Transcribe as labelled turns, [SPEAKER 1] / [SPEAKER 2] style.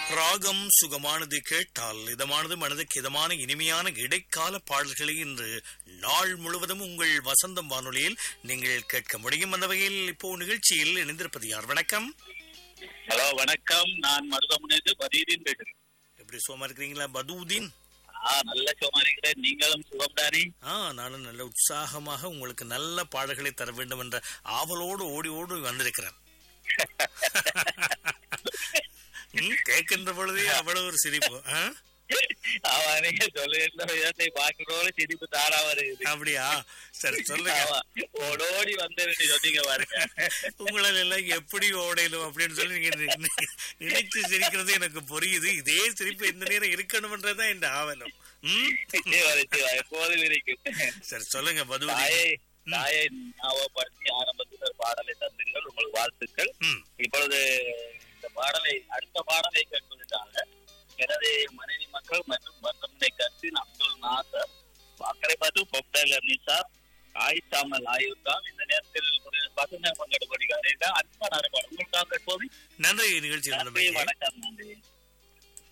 [SPEAKER 1] ராகம் சுகமானது கேட்டால் இதமானது மனதுக்கு இதமான இனிமையான இடைக்கால பாடல்களை இன்று நாள் முழுவதும் உங்கள் வசந்தம் வானொலியில் நீங்கள் கேட்க முடியும் அந்த வகையில் இப்போ நிகழ்ச்சியில் இணைந்திருப்பது யார் வணக்கம்
[SPEAKER 2] ஹலோ வணக்கம் நான் மருதமுனைந்து பதீதீன் பேசுறேன்
[SPEAKER 1] எப்படி சுகமா இருக்கிறீங்களா பதூதீன்
[SPEAKER 2] ஆ நல்ல சுகமா இருக்கிறேன் நீங்களும் சுகம் தானே
[SPEAKER 1] ஆ நானும் நல்ல உற்சாகமாக உங்களுக்கு நல்ல பாடல்களை தர வேண்டும் என்ற ஆவலோடு ஓடி ஓடி வந்திருக்கிறேன் ம், கேட்கின்ற பொழுதே அவ்வளவு ஒரு சிரிப்பு ஆ?
[SPEAKER 2] ஆமா நீங்க சொல்லுகின்ற விதத்தை பார்க்கிறோட சிரிப்பு தாரா வருது
[SPEAKER 1] அப்படியா சரி சொல்லுங்க
[SPEAKER 2] ஆமா ஓடோடி வந்து சொன்னீங்க பாருங்க
[SPEAKER 1] உங்களால் எல்லாம் எப்படி ஓடையிலும் அப்படின்னு சொல்லி நீங்க நி- நி- நினைச்சு சிரிக்கிறது எனக்கு புரியுது இதே சிரிப்பு எந்த நேரம் இருக்கணும்ன்றதுதான் இந்த ஆவலம் ம்?
[SPEAKER 2] நிச்சயமா, நிச்சயமா, எப்போதும் இருக்கு
[SPEAKER 1] சரி சொல்லுங்க பதுவதி
[SPEAKER 2] தாயை தாயை ஞாபகப்படுத்தி ஆரம்பத்தில் ஒரு பாடலை தந்தீர்கள் உங்களுக்கு வாழ்த்துக்கள்
[SPEAKER 1] ம்
[SPEAKER 2] இப்பொழுது இந்த பாடலை அடுத்த பாடலை கேட்பதற்காக எனது மனைவி மக்கள் மற்றும் வர்த்தமனை கட்சியின் அப்துல் நாசர் அக்கறை பார்த்து பொப்டல் நிசார் ஆயிஷாமல் ஆயுர்தான் இந்த நேரத்தில் பசுமை பங்கெடுப்படுகிறார்கள் அன்பான உங்களுக்காக எப்போது
[SPEAKER 1] நன்றி நிகழ்ச்சி
[SPEAKER 2] நன்றி வணக்கம்